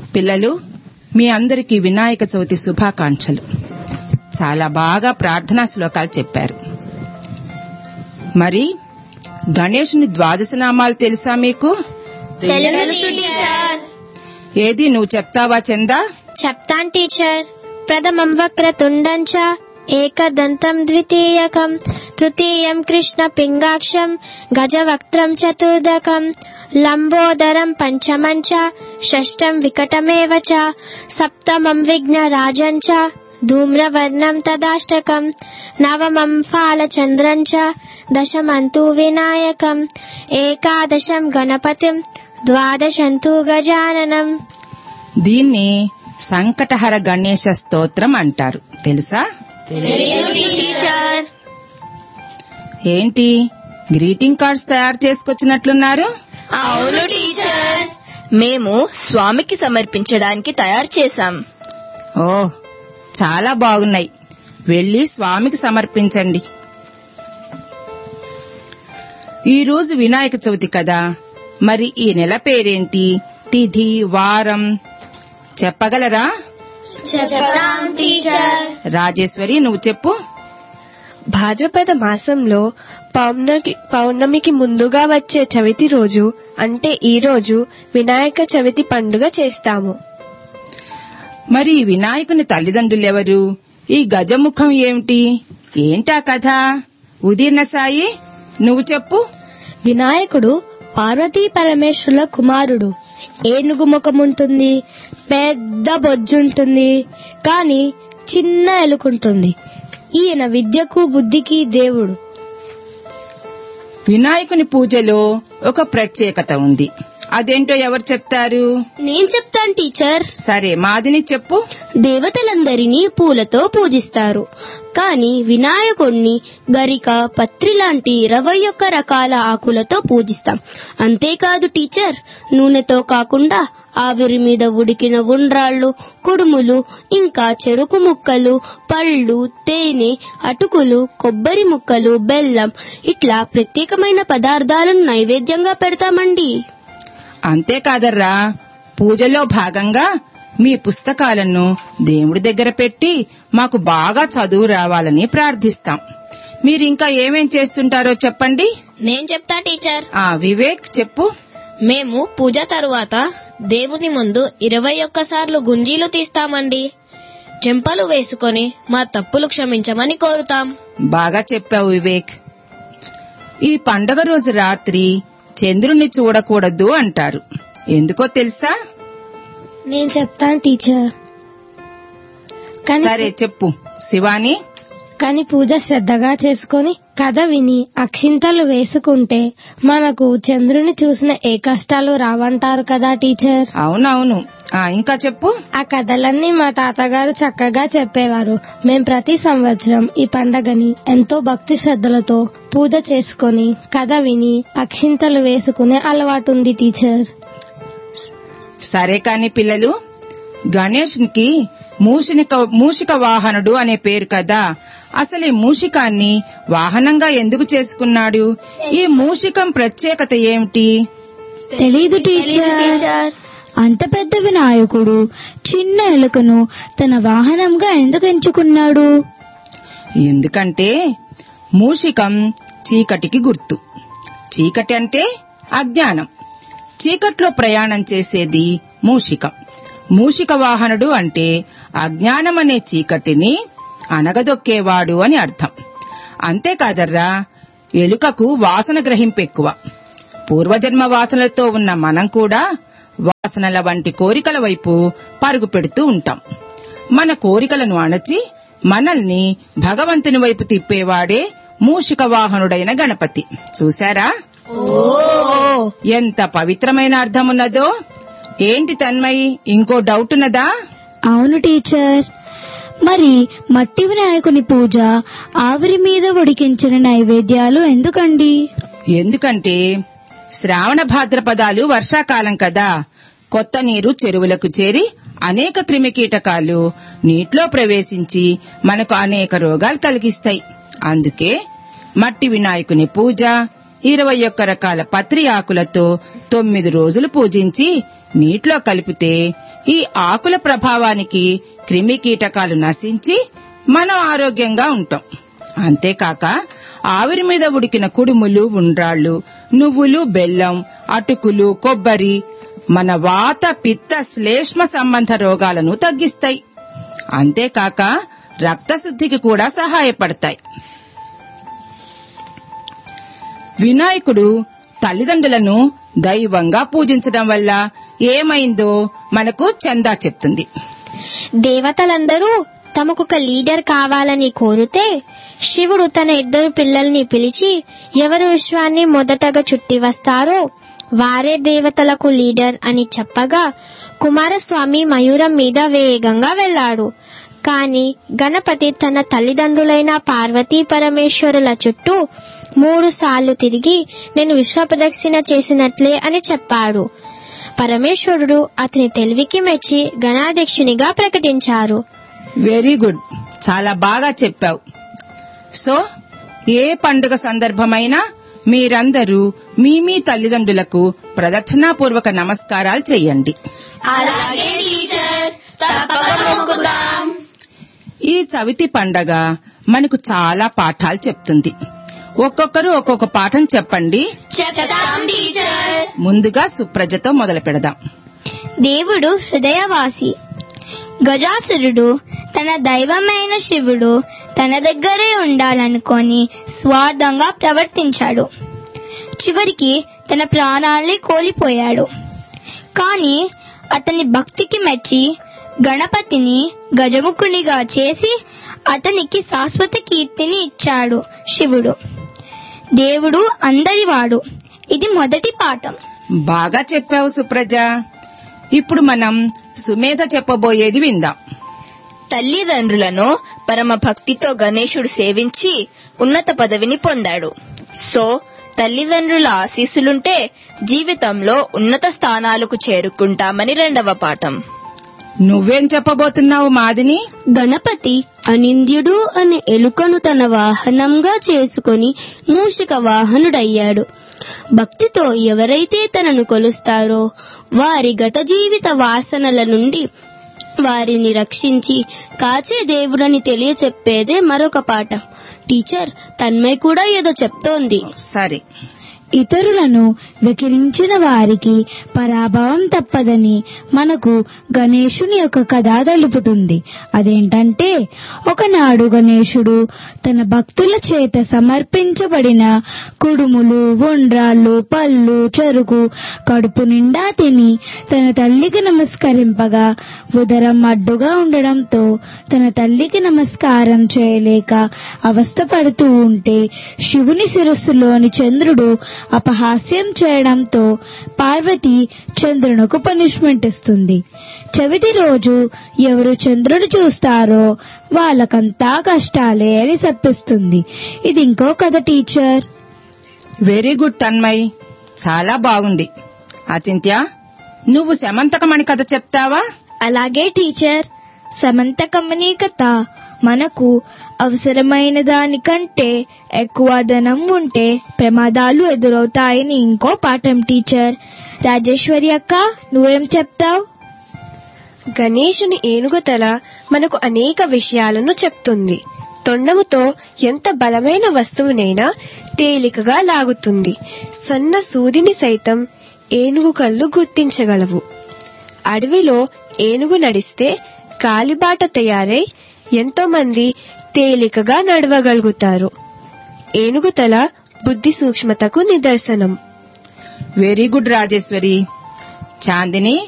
పిల్లలు మీ అందరికీ వినాయక చవితి శుభాకాంక్షలు చాలా బాగా ప్రార్థనా శ్లోకాలు చెప్పారు మరి గణేషుని ద్వాదశ నామాలు తెలుసా మీకు తెలుసు టీచర్ ఏది నువ్వు చెప్తావా చందా చెప్తాను టీచర్ ప్రథమం వక్రతుండం చ ఏకదంతం ద్వితీయకం తృతీయం కృష్ణ పింగాక్షం గజవక్త్రం చతుర్దకం లంబోదరం పంచమం చ షష్టం వికటమేవ చ సప్తమం విఘ్నరాజం చ ధూమ్రవర్ణం తదాష్టకం నవమం ఫాలచంద్రం చ దశమంతు వినాయకం ఏకాదశం గణపతిం ద్వాదశంతు గజాననం దీన్ని సంకటహర గణేశ స్తోత్రం అంటారు తెలుసా టీచర్ ఏంటి గ్రీటింగ్ కార్డ్స్ తయారు చేసుకొచ్చినట్లున్నారు అవును టీచర్ మేము స్వామికి సమర్పించడానికి తయారు చేశాం ఓ చాలా బాగున్నాయి వెళ్ళి స్వామికి సమర్పించండి ఈ రోజు వినాయక చవితి కదా మరి ఈ నెల పేరేంటి తిథి వారం చెప్పగలరా చెప్తాం టీచర్ రాజేశ్వరి నువ్వు చెప్పు భాద్రపద మాసంలో పౌర్ణమికి పౌర్ణమికి ముందుగా వచ్చే చవితి రోజు అంటే ఈ రోజు వినాయక చవితి పండుగ చేస్తాము మరి ఈ వినాయకుని తల్లిదండ్రులెవరు ఈ గజముఖం ఏమిటి ఏంటా కథ ఉదీర్ణ సాయి నువ్వు చెప్పు వినాయకుడు పార్వతీ పరమేశ్వరుల కుమారుడు ఏనుగు ముఖం ఉంటుంది పెద్ద బొజ్జుంటుంది కానీ చిన్న ఎలుకుంటుంది ఈయన విద్యకు బుద్ధికి దేవుడు వినాయకుని పూజలో ఒక ప్రత్యేకత ఉంది అదేంటో ఎవరు చెప్తారు నేను చెప్తాను టీచర్ సరే మాదిని చెప్పు దేవతలందరినీ పూలతో పూజిస్తారు కానీ వినాయకుణ్ణి గరిక పత్రి లాంటి ఇరవై ఒక్క రకాల ఆకులతో పూజిస్తాం అంతేకాదు టీచర్ నూనెతో కాకుండా ఆవిరి మీద ఉడికిన ఉండ్రాళ్ళు కుడుములు ఇంకా చెరుకు ముక్కలు పళ్ళు తేనె అటుకులు కొబ్బరి ముక్కలు బెల్లం ఇట్లా ప్రత్యేకమైన పదార్థాలను నైవేద్యంగా పెడతామండి అంతేకాదర్రా పూజలో భాగంగా మీ పుస్తకాలను దేవుడి దగ్గర పెట్టి మాకు బాగా చదువు రావాలని ప్రార్థిస్తాం మీరు ఇంకా ఏమేం చేస్తుంటారో చెప్పండి నేను చెప్తా టీచర్ ఆ వివేక్ చెప్పు మేము పూజ తరువాత దేవుని ముందు ఇరవై ఒక్కసార్లు గుంజీలు తీస్తామండి చెంపలు వేసుకొని మా తప్పులు క్షమించమని కోరుతాం బాగా చెప్పావు వివేక్ ఈ పండగ రోజు రాత్రి చంద్రుణ్ణి చూడకూడదు అంటారు ఎందుకో తెలుసా నేను చెప్తాను టీచర్ సరే చెప్పు శివాని కానీ పూజ శ్రద్ధగా చేసుకొని కథ విని అక్షింతలు వేసుకుంటే మనకు చంద్రుని చూసిన ఏ కష్టాలు రావంటారు కదా టీచర్ అవునవును ఆ ఇంకా చెప్పు ఆ కథలన్నీ మా తాతగారు చక్కగా చెప్పేవారు మేం ప్రతి సంవత్సరం ఈ పండగని ఎంతో భక్తి శ్రద్ధలతో పూజ చేసుకొని కథ విని అక్షింతలు వేసుకునే అలవాటు ఉంది టీచర్ సరే కాని పిల్లలు గణేష్కి మూషిక మూషిక వాహనుడు అనే పేరు కదా అసలు ఈ మూషికాన్ని వాహనంగా ఎందుకు చేసుకున్నాడు ఈ మూషికం ప్రత్యేకత ఏమిటి తెలీదు టీచర్ అంత పెద్ద వినాయకుడు చిన్న ఎలుకను తన వాహనంగా ఎందుకు ఎంచుకున్నాడు ఎందుకంటే మూషికం చీకటికి గుర్తు చీకటి అంటే అజ్ఞానం చీకట్లో ప్రయాణం చేసేది మూషికం మూషిక వాహనుడు అంటే అజ్ఞానం అనే చీకటిని అనగదొక్కేవాడు అని అర్థం అంతేకాదర్రా ఎలుకకు వాసన గ్రహింపు ఎక్కువ పూర్వజన్మ వాసనలతో ఉన్న మనం కూడా వాసనల వంటి కోరికల వైపు పరుగు పెడుతూ ఉంటాం మన కోరికలను అణచి మనల్ని భగవంతుని వైపు తిప్పేవాడే మూషిక వాహనుడైన గణపతి చూశారా ఎంత పవిత్రమైన అర్థమున్నదో ఏంటి తన్మయి ఇంకో డౌట్ ఉన్నదా అవును టీచర్ మరి మట్టి వినాయకుని పూజ ఆవిరి మీద ఉడికించిన నైవేద్యాలు ఎందుకండి ఎందుకంటే శ్రావణ భాద్రపదాలు వర్షాకాలం కదా కొత్త నీరు చెరువులకు చేరి అనేక క్రిమికీటకాలు నీటిలో ప్రవేశించి మనకు అనేక రోగాలు కలిగిస్తాయి అందుకే మట్టి వినాయకుని పూజ ఇరవై ఒక్క రకాల పత్రి ఆకులతో తొమ్మిది రోజులు పూజించి నీటిలో కలిపితే ఈ ఆకుల ప్రభావానికి క్రిమి కీటకాలు నశించి మనం ఆరోగ్యంగా ఉంటాం అంతేకాక ఆవిరి మీద ఉడికిన కుడుములు ఉండ్రాళ్ళు నువ్వులు బెల్లం అటుకులు కొబ్బరి మన వాత పిత్త శ్లేష్మ సంబంధ రోగాలను తగ్గిస్తాయి అంతేకాక రక్తశుద్ధికి కూడా సహాయపడతాయి వినాయకుడు తల్లిదండ్రులను దైవంగా పూజించడం వల్ల ఏమైందో మనకు చందా చెప్తుంది దేవతలందరూ తమకొక లీడర్ కావాలని కోరితే శివుడు తన ఇద్దరు పిల్లల్ని పిలిచి ఎవరు విశ్వాన్ని మొదటగా చుట్టి వస్తారో వారే దేవతలకు లీడర్ అని చెప్పగా కుమారస్వామి మయూరం మీద వేగంగా వెళ్ళాడు కాని గణపతి తన తల్లిదండ్రులైన పార్వతీ పరమేశ్వరుల చుట్టూ మూడు సార్లు తిరిగి నేను విశ్వ ప్రదక్షిణ చేసినట్లే అని చెప్పాడు పరమేశ్వరుడు అతని తెలివికి మెచ్చి గణాధ్యక్షునిగా ప్రకటించారు వెరీ గుడ్ చాలా బాగా చెప్పావు సో ఏ పండుగ సందర్భమైనా మీరందరూ మీ మీ తల్లిదండ్రులకు ప్రదక్షిణాపూర్వక నమస్కారాలు చెయ్యండి ఈ చవితి పండగ మనకు చాలా పాఠాలు చెప్తుంది ఒక్కొక్కరు ఒక్కొక్క పాఠం చెప్పండి ముందుగా సుప్రజతో మొదలు పెడదాం దేవుడు హృదయవాసి గజాసురుడు తన దైవమైన శివుడు తన దగ్గరే ఉండాలనుకొని స్వార్థంగా ప్రవర్తించాడు చివరికి తన ప్రాణాల్ని కోల్పోయాడు కాని అతని భక్తికి మెచ్చి గణపతిని గజముఖునిగా చేసి అతనికి శాశ్వత కీర్తిని ఇచ్చాడు శివుడు దేవుడు అందరివాడు ఇది మొదటి పాఠం బాగా చెప్పావు సుప్రజ ఇప్పుడు మనం సుమేధ చెప్పబోయేది విందాం తల్లిదండ్రులను పరమ భక్తితో గణేశుడు సేవించి ఉన్నత పదవిని పొందాడు సో తల్లిదండ్రుల ఆశీస్సులుంటే జీవితంలో ఉన్నత స్థానాలకు చేరుకుంటామని రెండవ పాఠం నువ్వేం చెప్పబోతున్నావు మాదిని గణపతి అనింద్యుడు అనే ఎలుకను తన వాహనంగా చేసుకొని మూషిక వాహనుడయ్యాడు భక్తితో ఎవరైతే తనను కొలుస్తారో వారి గత జీవిత వాసనల నుండి వారిని రక్షించి కాచే దేవుడని తెలియచెప్పేదే మరొక పాట టీచర్ తన్మయ్ కూడా ఏదో చెప్తోంది సరే ఇతరులను వెకిరించిన వారికి పరాభవం తప్పదని మనకు గణేశుని యొక్క కథ తెలుపుతుంది అదేంటంటే ఒకనాడు గణేశుడు తన భక్తుల చేత సమర్పించబడిన కుడుములు ఉండ్రాళ్ళు పళ్ళు చెరుకు కడుపు నిండా తిని తన తల్లికి నమస్కరింపగా ఉదరం అడ్డుగా ఉండడంతో తన తల్లికి నమస్కారం చేయలేక అవస్థపడుతూ ఉంటే శివుని శిరస్సులోని చంద్రుడు అపహాస్యం చేయడంతో పార్వతి చంద్రునకు పనిష్మెంట్ ఇస్తుంది చవితి రోజు ఎవరు చంద్రుడు చూస్తారో వాళ్ళకంతా కష్టాలే అని శప్పిస్తుంది ఇది ఇంకో కథ టీచర్ వెరీ గుడ్ తన్మయ్ చాలా బాగుంది అచింత్య నువ్వు శమంతకమణి కథ చెప్తావా అలాగే టీచర్ సమంతకమనీ కథ మనకు అవసరమైన దానికంటే ఎక్కువ ధనం ఉంటే ప్రమాదాలు ఎదురవుతాయని ఇంకో పాఠం టీచర్ రాజేశ్వరి అక్క నువ్వేం చెప్తావు గణేశుని ఏనుగుతల మనకు అనేక విషయాలను చెప్తుంది తొండముతో ఎంత బలమైన వస్తువునైనా తేలికగా లాగుతుంది సన్న సూదిని సైతం ఏనుగు కళ్ళు గుర్తించగలవు అడవిలో ఏనుగు నడిస్తే కాలిబాట తయారై ఎంతో మంది తేలికగా నడవగలుగుతారు ఏనుగుతల బుద్ధి సూక్ష్మతకు నిదర్శనం వెరీ గుడ్ రాజేశ్వరి చాందిని